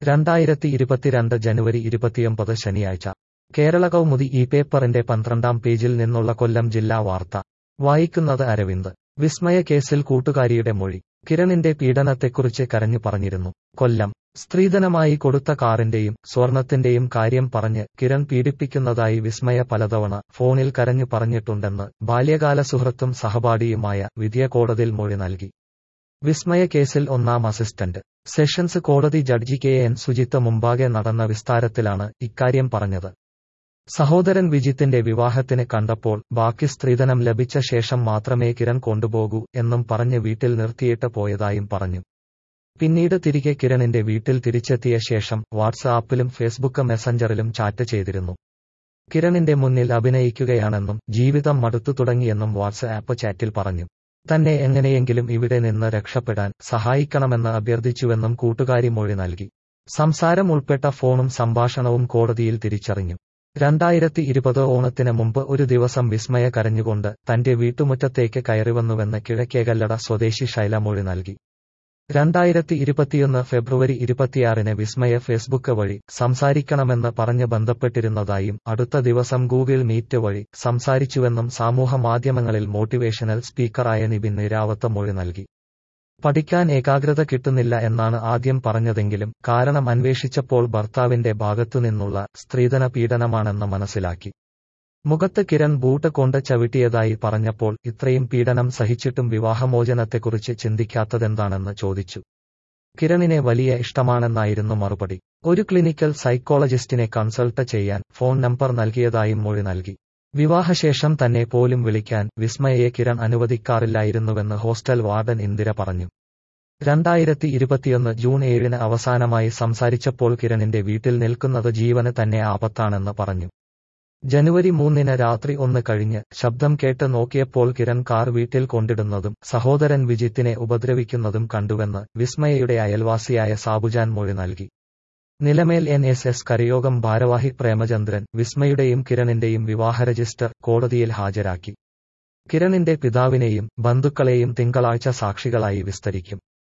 രണ്ടായിരത്തി ഇരുപത്തിരണ്ട് ജനുവരി ഇരുപത്തിയൊമ്പത് ശനിയാഴ്ച കേരള കൗമുദി ഈ പേപ്പറിന്റെ പന്ത്രണ്ടാം പേജിൽ നിന്നുള്ള കൊല്ലം ജില്ലാ വാർത്ത വായിക്കുന്നത് അരവിന്ദ് വിസ്മയ കേസിൽ കൂട്ടുകാരിയുടെ മൊഴി കിരണിന്റെ പീഡനത്തെക്കുറിച്ച് കരഞ്ഞു പറഞ്ഞിരുന്നു കൊല്ലം സ്ത്രീധനമായി കൊടുത്ത കാറിന്റെയും സ്വർണത്തിന്റെയും കാര്യം പറഞ്ഞ് കിരൺ പീഡിപ്പിക്കുന്നതായി വിസ്മയ പലതവണ ഫോണിൽ കരഞ്ഞു പറഞ്ഞിട്ടുണ്ടെന്ന് ബാല്യകാല സുഹൃത്തും സഹപാഠിയുമായ വിധിയ കോടതിയിൽ മൊഴി നൽകി വിസ്മയ കേസിൽ ഒന്നാം അസിസ്റ്റന്റ് സെഷൻസ് കോടതി ജഡ്ജി കെ എൻ സുജിത്ത് മുമ്പാകെ നടന്ന വിസ്താരത്തിലാണ് ഇക്കാര്യം പറഞ്ഞത് സഹോദരൻ വിജിത്തിന്റെ വിവാഹത്തിന് കണ്ടപ്പോൾ ബാക്കി സ്ത്രീധനം ലഭിച്ച ശേഷം മാത്രമേ കിരൺ കൊണ്ടുപോകൂ എന്നും പറഞ്ഞ് വീട്ടിൽ നിർത്തിയിട്ട് പോയതായും പറഞ്ഞു പിന്നീട് തിരികെ കിരണിന്റെ വീട്ടിൽ തിരിച്ചെത്തിയ ശേഷം വാട്സ്ആപ്പിലും ഫേസ്ബുക്ക് മെസഞ്ചറിലും ചാറ്റ് ചെയ്തിരുന്നു കിരണിന്റെ മുന്നിൽ അഭിനയിക്കുകയാണെന്നും ജീവിതം മടുത്തു തുടങ്ങിയെന്നും വാട്സ്ആപ്പ് ചാറ്റിൽ പറഞ്ഞു തന്നെ എങ്ങനെയെങ്കിലും ഇവിടെ നിന്ന് രക്ഷപ്പെടാൻ സഹായിക്കണമെന്ന് അഭ്യർത്ഥിച്ചുവെന്നും കൂട്ടുകാരി മൊഴി നൽകി സംസാരം ഉൾപ്പെട്ട ഫോണും സംഭാഷണവും കോടതിയിൽ തിരിച്ചറിഞ്ഞു രണ്ടായിരത്തി ഇരുപത് ഓണത്തിന് മുമ്പ് ഒരു ദിവസം വിസ്മയ കരഞ്ഞുകൊണ്ട് തന്റെ വീട്ടുമുറ്റത്തേക്ക് കയറിവന്നുവെന്ന് കിഴക്കേകല്ലട സ്വദേശി ശൈല മൊഴി നൽകി രണ്ടായിരത്തി ഇരുപത്തിയൊന്ന് ഫെബ്രുവരി ഇരുപത്തിയാറിന് വിസ്മയ ഫേസ്ബുക്ക് വഴി സംസാരിക്കണമെന്ന് പറഞ്ഞ് ബന്ധപ്പെട്ടിരുന്നതായും അടുത്ത ദിവസം ഗൂഗിൾ മീറ്റ് വഴി സംസാരിച്ചുവെന്നും സമൂഹ മാധ്യമങ്ങളിൽ മോട്ടിവേഷണൽ സ്പീക്കറായ നിബിൻ നിരാവത്ത മൊഴി നൽകി പഠിക്കാൻ ഏകാഗ്രത കിട്ടുന്നില്ല എന്നാണ് ആദ്യം പറഞ്ഞതെങ്കിലും കാരണം അന്വേഷിച്ചപ്പോൾ ഭർത്താവിന്റെ ഭാഗത്തുനിന്നുള്ള സ്ത്രീധന പീഡനമാണെന്ന് മനസ്സിലാക്കി മുഖത്ത് കിരൺ ബൂട്ട് കൊണ്ട് ചവിട്ടിയതായി പറഞ്ഞപ്പോൾ ഇത്രയും പീഡനം സഹിച്ചിട്ടും വിവാഹമോചനത്തെക്കുറിച്ച് ചിന്തിക്കാത്തതെന്താണെന്ന് ചോദിച്ചു കിരണിനെ വലിയ ഇഷ്ടമാണെന്നായിരുന്നു മറുപടി ഒരു ക്ലിനിക്കൽ സൈക്കോളജിസ്റ്റിനെ കൺസൾട്ട് ചെയ്യാൻ ഫോൺ നമ്പർ നൽകിയതായും മൊഴി നൽകി വിവാഹശേഷം തന്നെ പോലും വിളിക്കാൻ വിസ്മയയെ കിരൺ അനുവദിക്കാറില്ലായിരുന്നുവെന്ന് ഹോസ്റ്റൽ വാർഡൻ ഇന്ദിര പറഞ്ഞു രണ്ടായിരത്തി ഇരുപത്തിയൊന്ന് ജൂൺ ഏഴിന് അവസാനമായി സംസാരിച്ചപ്പോൾ കിരണിന്റെ വീട്ടിൽ നിൽക്കുന്നത് ജീവന് തന്നെ ആപത്താണെന്ന് പറഞ്ഞു ജനുവരി മൂന്നിന് രാത്രി ഒന്ന് കഴിഞ്ഞ് ശബ്ദം കേട്ട് നോക്കിയപ്പോൾ കിരൺ കാർ വീട്ടിൽ കൊണ്ടിടുന്നതും സഹോദരൻ വിജിത്തിനെ ഉപദ്രവിക്കുന്നതും കണ്ടുവെന്ന് വിസ്മയയുടെ അയൽവാസിയായ സാബുജാൻ മൊഴി നൽകി നിലമേൽ എൻ എസ് എസ് കരയോഗം ഭാരവാഹി പ്രേമചന്ദ്രൻ വിസ്മയുടെയും കിരണിന്റെയും വിവാഹ രജിസ്റ്റർ കോടതിയിൽ ഹാജരാക്കി കിരണിന്റെ പിതാവിനെയും ബന്ധുക്കളെയും തിങ്കളാഴ്ച സാക്ഷികളായി വിസ്തരിക്കും